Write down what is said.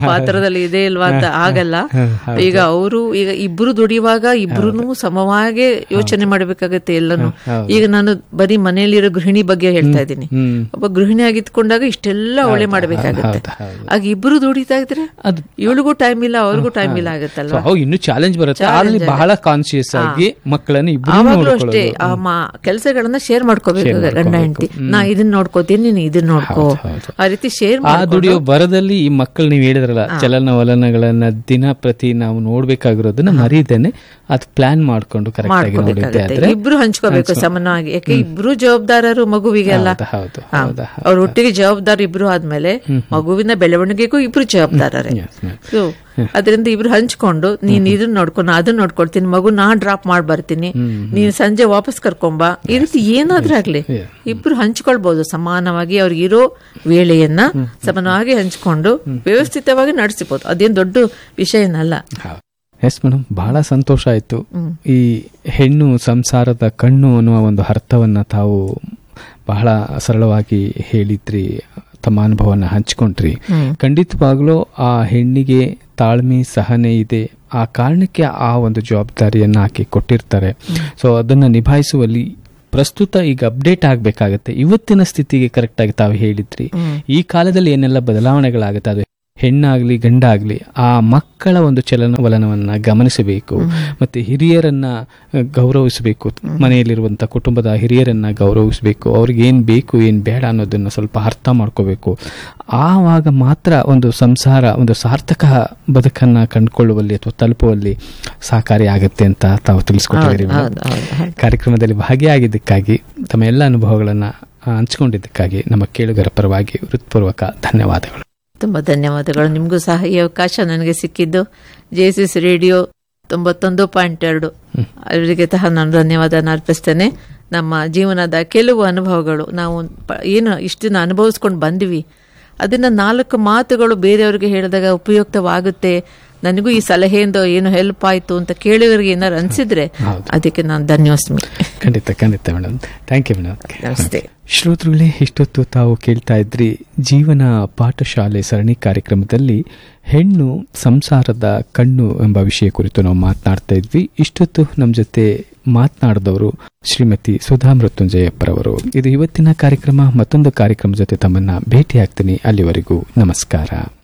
ಪಾತ್ರದಲ್ಲಿ ಇದೆ ಇಲ್ವಾ ಅಂತ ಆಗಲ್ಲ ಈಗ ಅವರು ಈಗ ಇಬ್ರು ದುಡಿಯುವಾಗ ಇಬ್ರು ಸಮವಾಗಿ ಯೋಚನೆ ಮಾಡ್ಬೇಕಾಗತ್ತೆ ಎಲ್ಲಾನು ಈಗ ನಾನು ಬರೀ ಮನೆಯಲ್ಲಿರೋ ಗೃಹಿಣಿ ಬಗ್ಗೆ ಹೇಳ್ತಾ ಇದ್ದೀನಿ ಒಬ್ಬ ಗೃಹಿಣಿ ಆಗಿದ್ಕೊಂಡಾಗ ಇಷ್ಟೆಲ್ಲ ಒಳ್ಳೆ ಮಾಡ್ಬೇಕಾಗತ್ತೆ ಆಗ ಇಬ್ರು ದುಡಿತಾ ಇದ್ರೆ ಇವಳಿಗೂ ಟೈಮ್ ಇಲ್ಲ ಅವ್ರಿಗೂ ಟೈಮ್ ಇಲ್ಲ ಆಗತ್ತಲ್ಲ ಅವಾಗ ಇನ್ನೂ ಚಾಲೆಂಜ್ ಬರುತ್ತೆ ಅಲ್ಲಿ ಬಹಳ ಕಾನ್ಶಿಯಸ್ ಆಗಿ ಮಕ್ಕಳನ್ನು ಇಬ್ರು ಆವಾಗ್ಲೂ ಅಷ್ಟೇ ಆ ಕೆಲಸಗಳನ್ನ ಶೇರ್ ಮಾಡ್ಕೋಬೇಕು ಗಂಡ ಹೆಂಡತಿ ನಾ ಇದನ್ನ ನೋಡ್ಕೋತೀನಿ ನೀನು ಇದನ್ನ ನೋಡ್ಕೋ ಆ ರೀತಿ ಶೇರ್ ಆ ದುಡಿಯೋ ಬರದಲ್ಲಿ ಈ ಮಕ್ಕಳು ನೀವು ಹೇಳಿದ್ರಲ್ಲ ಚಲನವಲನಗಳನ್ನ ದಿನ ಪ್ರತಿ ನಾವು ನೋಡ್ಬೇಕಾಗಿರೋದನ್ನ ಮರೀದೇನೆ ಅದು ಪ್ಲಾನ್ ಮಾಡ್ಕೊಂಡು ಕರೆಕ್ಟ್ ಆಗಿ ನೋಡಿದ್ದೆ ಮಾಡ್ಕೋಬೇಕಾಗತ್ತೆ ಆದ್ರೆ ಇಬ್ರು ಹಂಚ್ಕೋಬೇಕು ಸಮಾನವಾಗಿ ಯಾಕೆ ಇಬ್ರು ಜವಾಬ್ದಾರರು ಮಗುವಿಗೆಲ್ಲ ಹೌದು ಹಾ. ಹೌದಾ ಅವ್ರ ಒಟ್ಟಿಗೆ ಜವಾಬ್ದಾರಿ ಇಬ್ರು ಆದ್ಮೇಲೆ ಮಗುವಿನ ಬೆಳವಣಿಗೆಗೂ ಇಬ್ರು ಜವಾಬ್ದಾರರೇ ಸೊ ಅದರಿಂದ ಇಬ್ರು ಹಂಚ್ಕೊಂಡು ನೀನ್ ಇದನ್ನ ನೋಡ್ಕೊ ನಾ ಅದನ್ನ ನೋಡ್ಕೊಳ್ತೀನಿ ಮಗು ನಾ ಡ್ರಾಪ್ ಮಾಡಿ ಬರ್ತೀನಿ ನೀನ್ ಸಂಜೆ ವಾಪಸ್ ಕರ್ಕೊಂಬ ಈ ರೀತಿ ಏನಾದ್ರೂ ಆಗ್ಲಿ ಇಬ್ರು ಹಂಚ್ಕೊಳ್ಬಹುದು ಸಮಾನವಾಗಿ ಅವ್ರಿಗೆ ಇರೋ ವೇಳೆಯನ್ನ ಸಮಾನವಾಗಿ ಹಂಚ್ಕೊಂಡು ವ್ಯವಸ್ಥಿತವಾಗಿ ನಡೆಸಿಬಹುದು ಅದೇನ್ ದೊಡ್ಡ ವಿಷಯ ಏನಲ್ಲ ಎಸ್ ಮೇಡಮ್ ಬಹಳ ಸಂತೋಷ ಆಯ್ತು ಈ ಹೆಣ್ಣು ಸಂಸಾರದ ಕಣ್ಣು ಅನ್ನುವ ಒಂದು ಅರ್ಥವನ್ನ ತಾವು ಬಹಳ ಸರಳವಾಗಿ ಹೇಳಿದ್ರಿ ತಮ್ಮ ಅನುಭವನ ಹಂಚ್ಕೊಂಡ್ರಿ ಖಂಡಿತವಾಗ್ಲೂ ಆ ಹೆಣ್ಣಿಗೆ ತಾಳ್ಮೆ ಸಹನೆ ಇದೆ ಆ ಕಾರಣಕ್ಕೆ ಆ ಒಂದು ಜವಾಬ್ದಾರಿಯನ್ನ ಆಕೆ ಕೊಟ್ಟಿರ್ತಾರೆ ಸೊ ಅದನ್ನ ನಿಭಾಯಿಸುವಲ್ಲಿ ಪ್ರಸ್ತುತ ಈಗ ಅಪ್ಡೇಟ್ ಆಗಬೇಕಾಗತ್ತೆ ಇವತ್ತಿನ ಸ್ಥಿತಿಗೆ ಕರೆಕ್ಟ್ ಆಗಿ ತಾವು ಹೇಳಿದ್ರಿ ಈ ಕಾಲದಲ್ಲಿ ಏನೆಲ್ಲ ಬದಲಾವಣೆಗಳಾಗುತ್ತೆ ಅದು ಹೆಣ್ಣಾಗ್ಲಿ ಗಂಡಾಗ್ಲಿ ಆ ಮಕ್ಕಳ ಒಂದು ಚಲನವಲನವನ್ನ ಗಮನಿಸಬೇಕು ಮತ್ತೆ ಹಿರಿಯರನ್ನ ಅಹ್, ಗೌರವಿಸಬೇಕು ಮನೆಯಲ್ಲಿರುವಂತ ಕುಟುಂಬದ ಹಿರಿಯರನ್ನ ಗೌರವಿಸಬೇಕು ಅವ್ರಿಗೆ ಏನ್ ಬೇಕು ಏನ್ ಬೇಡ ಅನ್ನೋದನ್ನ ಸ್ವಲ್ಪ ಅರ್ಥ ಮಾಡ್ಕೋಬೇಕು ಆವಾಗ ಮಾತ್ರ ಒಂದು ಸಂಸಾರ ಒಂದು ಸಾರ್ಥಕ ಬದುಕನ್ನ ಕಂಡುಕೊಳ್ಳುವಲ್ಲಿ ಅಥವಾ ತಲುಪುವಲ್ಲಿ ಸಹಕಾರಿ ಆಗತ್ತೆ ಅಂತ ತಾವು ತಿಳಿಸ್ಕೊಟ್ಟಿದ್ದೀರಿ ಮೇಡಮ್. ಹೌದು, ಹೌದು, ಹೌದು. ಕಾರ್ಯಕ್ರಮದಲ್ಲಿ ಭಾಗಿಯಾಗಿದ್ದಕ್ಕಾಗಿ ತಮ್ಮ ಎಲ್ಲ ಅನುಭವಗಳನ್ನ ಆ, ಹಂಚಿಕೊಂಡಿದ್ದಕ್ಕಾಗಿ ನಮ್ಮ ಕೇಳುಗರ ಪರವಾಗಿ ಹೃತ್ಪೂರ್ವಕ ಧನ್ಯವಾದಗಳು ತುಂಬಾ ಧನ್ಯವಾದಗಳು ನಿಮಗೂ ಸಹ ಈ ಅವಕಾಶ ನನಗೆ ಸಿಕ್ಕಿದ್ದು ಜೆಸಿಸ್ ರೇಡಿಯೋ ತೊಂಬತ್ತೊಂದು ಪಾಯಿಂಟ್ ಎರಡು ಅವರಿಗೆ ಸಹ ನಾನು ಧನ್ಯವಾದ ಅರ್ಪಿಸ್ತೇನೆ ನಮ್ಮ ಜೀವನದ ಕೆಲವು ಅನುಭವಗಳು ನಾವು ಪ- ಏನು ಇಷ್ಟು ದಿನ ಅನುಭವಿಸ್ಕೊಂಡು ಬಂದ್ವಿ ಅದನ್ನ ನಾಲ್ಕು ಮಾತುಗಳು ಬೇರೆಯವ್ರಿಗೆ ಹೇಳಿದಾಗ ಉಪಯುಕ್ತವಾಗುತ್ತೆ ನನಗೂ ಈ ಸಲಹೆಯಿಂದ ಏನು ಹೆಲ್ಪ್ ಆಯ್ತು ಅಂತ ಕೇಳಿದವರಿಗೆ ಏನಾರು ಅನ್ಸಿದ್ರೆ ಅದಕ್ಕೆ ನಾನು ಧನ್ಯೋಸ್ಮಿ ಖಂಡಿತ ಖಂಡಿತ ಮೇಡಮ್ ಥ್ಯಾಂಕ್ ಯು ಮೇಡಮ್ ನಮಸ್ತೆ ಶ್ರೋತೃಗಳೇ ಇಷ್ಟೊತ್ತು ತಾವು ಕೇಳ್ತಾ ಇದ್ರಿ ಜೀವನ ಪಾಠಶಾಲೆ ಸರಣಿ ಕಾರ್ಯಕ್ರಮದಲ್ಲಿ ಹೆಣ್ಣು ಸಂಸಾರದ ಕಣ್ಣು ಎಂಬ ವಿಷಯ ಕುರಿತು ನಾವು ಮಾತನಾಡ್ತಾ ಇದ್ವಿ ಇಷ್ಟೊತ್ತು ನಮ್ಮ ಜೊತೆ ಮಾತನಾಡಿದವರು ಶ್ರೀಮತಿ ಸುಧಾ ಮೃತ್ಯುಂಜಯಪ್ಪರವರು ಇದು ಇವತ್ತಿನ ಕಾರ್ಯಕ್ರಮ ಮತ್ತೊಂದು ಕಾರ್ಯಕ್ರಮದ ಜೊತೆ ತಮ್ಮನ್ನ ಭೇಟಿ ಆಗ್ತೀನಿ ಅಲ್ಲಿವರೆಗೂ ನಮಸ್ಕಾರ